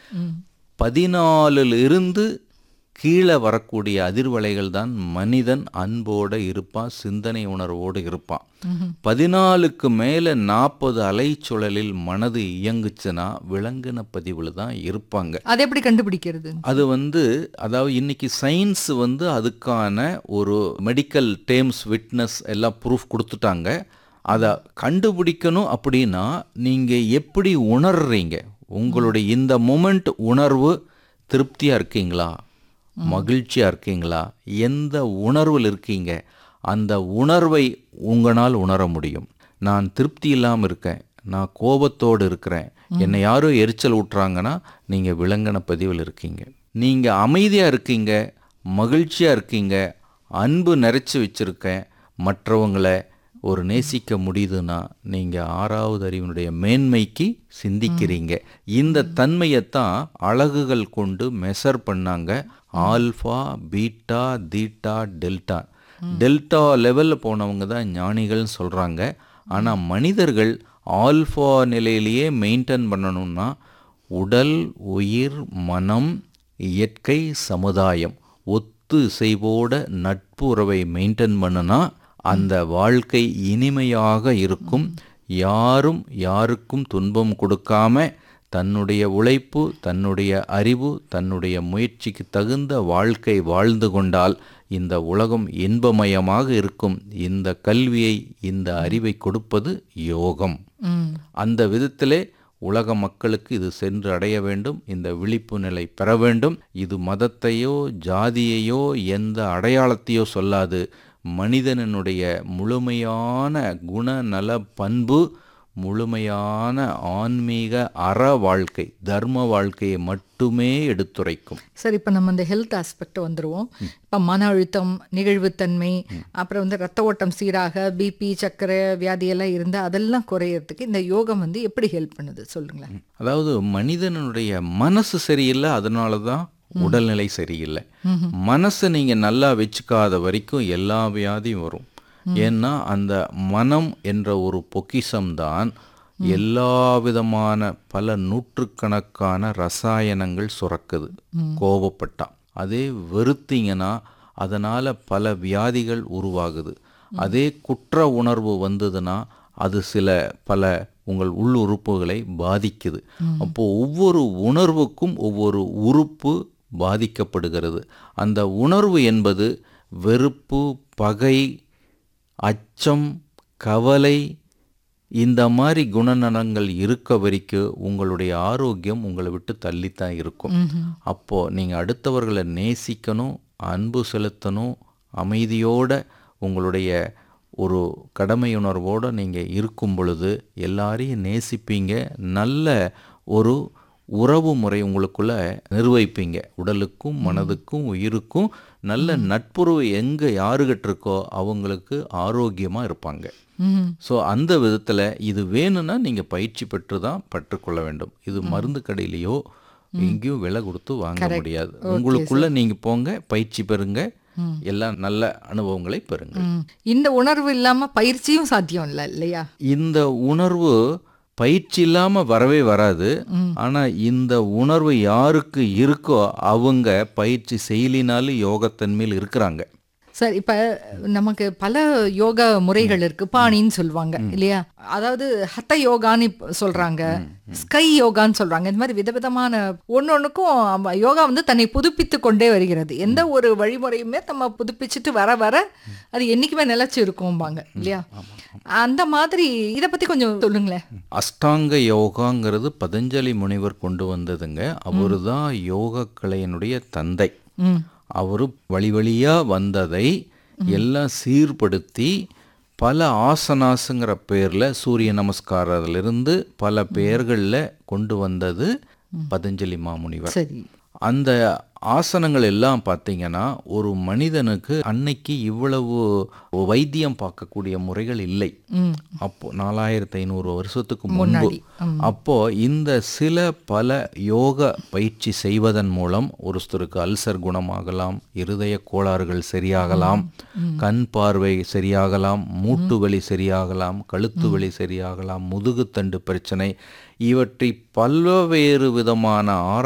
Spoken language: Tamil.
பதினாலில் இருந்து கீழே வரக்கூடிய அதிர்வலைகள் தான் மனிதன் அன்போடு இருப்பான் சிந்தனை உணர்வோடு இருப்பான் பதினாலுக்கு மேலே நாற்பது அலைச்சுழலில் மனது இயங்குச்சுன்னா விலங்கின பதிவில் தான் இருப்பாங்க அதை எப்படி கண்டுபிடிக்கிறது அது வந்து அதாவது இன்னைக்கு சயின்ஸ் வந்து அதுக்கான ஒரு மெடிக்கல் டேம்ஸ் விட்னஸ் எல்லாம் ப்ரூஃப் கொடுத்துட்டாங்க அதை கண்டுபிடிக்கணும் அப்படின்னா நீங்கள் எப்படி உணர்றீங்க உங்களுடைய இந்த மொமெண்ட் உணர்வு திருப்தியாக இருக்கீங்களா மகிழ்ச்சியாக இருக்கீங்களா எந்த உணர்வில் இருக்கீங்க அந்த உணர்வை உங்களால் உணர முடியும் நான் திருப்தி இல்லாமல் இருக்கேன் நான் கோபத்தோடு இருக்கிறேன் என்னை யாரோ எரிச்சல் விட்றாங்கன்னா நீங்கள் விலங்கின பதிவில் இருக்கீங்க நீங்கள் அமைதியாக இருக்கீங்க மகிழ்ச்சியாக இருக்கீங்க அன்பு நிறைச்சி வச்சுருக்கேன் மற்றவங்களை ஒரு நேசிக்க முடியுதுன்னா நீங்கள் ஆறாவது அறிவினுடைய மேன்மைக்கு சிந்திக்கிறீங்க இந்த தன்மையைத்தான் அழகுகள் கொண்டு மெஷர் பண்ணாங்க alpha beta theta delta delta லெவலில் போனவங்க தான் ஞானிகள்னு சொல்கிறாங்க ஆனால் மனிதர்கள் ஆல்ஃபா நிலையிலேயே மெயின்டைன் பண்ணணும்னா உடல் உயிர் மனம் இயற்கை சமுதாயம் ஒத்து இசைவோட நட்பு உறவை மெயின்டைன் பண்ணுனா அந்த வாழ்க்கை இனிமையாக இருக்கும் யாரும் யாருக்கும் துன்பம் கொடுக்காம தன்னுடைய உழைப்பு தன்னுடைய அறிவு தன்னுடைய முயற்சிக்கு தகுந்த வாழ்க்கை வாழ்ந்து கொண்டால் இந்த உலகம் இன்பமயமாக இருக்கும் இந்த கல்வியை இந்த அறிவை கொடுப்பது யோகம் ம் அந்த விதத்திலே உலக மக்களுக்கு இது சென்று அடைய வேண்டும் இந்த விழிப்பு நிலை பெற வேண்டும் இது மதத்தையோ ஜாதியையோ எந்த அடையாளத்தையோ சொல்லாது மனிதனுடைய முழுமையான குணநல பண்பு முழுமையான ஆன்மீக அற வாழ்க்கை தர்ம வாழ்க்கையை மட்டுமே எடுத்துரைக்கும் சரி இப்போ நம்ம இந்த ஹெல்த் ஆஸ்பெக்ட் வந்துருவோம் இப்போ மன அழுத்தம் நிகழ்வுத்தன்மை அப்புறம் வந்து ரத்த ஓட்டம் சீராக பிபி சர்க்கரை வியாதி எல்லாம் இருந்தால் அதெல்லாம் குறையறதுக்கு இந்த யோகம் வந்து எப்படி ஹெல்ப் பண்ணுது சொல்லுங்களேன் அதாவது மனிதனுடைய மனசு சரியில்லை அதனால தான் உடல்நிலை சரியில்லை மனசை நீங்கள் நல்லா வச்சுக்காத வரைக்கும் எல்லா வியாதியும் வரும் ஏன்னா அந்த மனம் என்ற ஒரு பொக்கிஷம்தான் எல்லா விதமான பல நூற்றுக்கணக்கான ரசாயனங்கள் சுரக்குது கோபப்பட்டா அதே வெறுத்தீங்கன்னா அதனால் பல வியாதிகள் உருவாகுது அதே குற்ற உணர்வு வந்ததுன்னா அது சில பல உங்கள் உள் உறுப்புகளை பாதிக்குது அப்போ ஒவ்வொரு உணர்வுக்கும் ஒவ்வொரு உறுப்பு பாதிக்கப்படுகிறது அந்த உணர்வு என்பது வெறுப்பு பகை அச்சம் கவலை இந்த மாதிரி குணநலங்கள் இருக்க வரைக்கும் உங்களுடைய ஆரோக்கியம் உங்களை விட்டு தள்ளித்தான் இருக்கும் அப்போ நீங்கள் அடுத்தவர்களை நேசிக்கணும் அன்பு செலுத்தணும் அமைதியோட உங்களுடைய ஒரு கடமையுணர்வோடு நீங்கள் இருக்கும் பொழுது எல்லாரையும் நேசிப்பீங்க நல்ல ஒரு உறவு முறை உங்களுக்குள்ள நிர்வகிப்பீங்க உடலுக்கும் மனதுக்கும் உயிருக்கும் நல்ல நட்புறவு எங்கே யாருகிட்ட இருக்கோ அவங்களுக்கு ஆரோக்கியமாக இருப்பாங்க ம் ஸோ அந்த விதத்தில் இது வேணும்னா நீங்கள் பயிற்சி பெற்று தான் பெற்றுக்கொள்ள வேண்டும் இது மருந்து கடையிலையோ எங்கேயும் விலை கொடுத்து வாங்க முடியாது உங்களுக்குள்ள நீங்கள் போங்க பயிற்சி பெறுங்க எல்லாம் நல்ல அனுபவங்களை பெறுங்க ம். இந்த உணர்வு இல்லாம பயிற்சியும் சாத்தியம் இல்லை இல்லையா இந்த உணர்வு பயிற்சி இல்லாமல் வரவே வராது ஆனால் இந்த உணர்வு யாருக்கு இருக்கோ அவங்க பயிற்சி செய்யலினாலும் யோகத்தன்மையில் இருக்கிறாங்க சார் இப்ப நமக்கு பல யோகா முறைகள் இருக்கு பாணின்னு சொல்லுவாங்க இல்லையா அதாவது ஹத்த யோகான்னு இப்ப சொல்றாங்க ஸ்கை யோகான்னு சொல்றாங்க இந்த மாதிரி விதவிதமான ஒன்னொன்னுக்கும் யோகா வந்து தன்னை புதுப்பித்து கொண்டே வருகிறது எந்த ஒரு வழிமுறையுமே நம்ம புதுப்பிச்சுட்டு வர வர அது என்னைக்குமே நிலைச்சு இருக்கும்பாங்க இல்லையா அந்த மாதிரி இத பத்தி கொஞ்சம் சொல்லுங்களேன் அஷ்டாங்க யோகாங்கிறது பதஞ்சலி முனிவர் கொண்டு வந்ததுங்க அவரு தான் யோக கலையினுடைய தந்தை ம் அவர் வழி வழியாக வந்ததை எல்லாம் சீர்படுத்தி பல ஆசனாஸுங்கிற பேரில் சூரிய நமஸ்காரத்திலிருந்து பல பெயர்களில் கொண்டு வந்தது பதஞ்சலி மாமுனிவர் சரி அந்த ஆசனங்கள் எல்லாம் பார்த்தீங்கன்னா ஒரு மனிதனுக்கு அன்னைக்கு இவ்வளவு வைத்தியம் பார்க்கக்கூடிய முறைகள் இல்லை ம் அப்போ நாலாயிரத்தி ஐநூறு வருஷத்துக்கு முன்பு முன்னாடி. அப்போ இந்த சில பல யோக பயிற்சி செய்வதன் மூலம் ஒருத்தருக்கு அல்சர் குணமாகலாம் இருதய கோளாறுகள் சரியாகலாம் கண் பார்வை சரியாகலாம் மூட்டு வலி சரியாகலாம் கழுத்து வலி சரியாகலாம் முதுகுத்தண்டு பிரச்சனை இவற்றை பல்வேறு விதமான ஆரா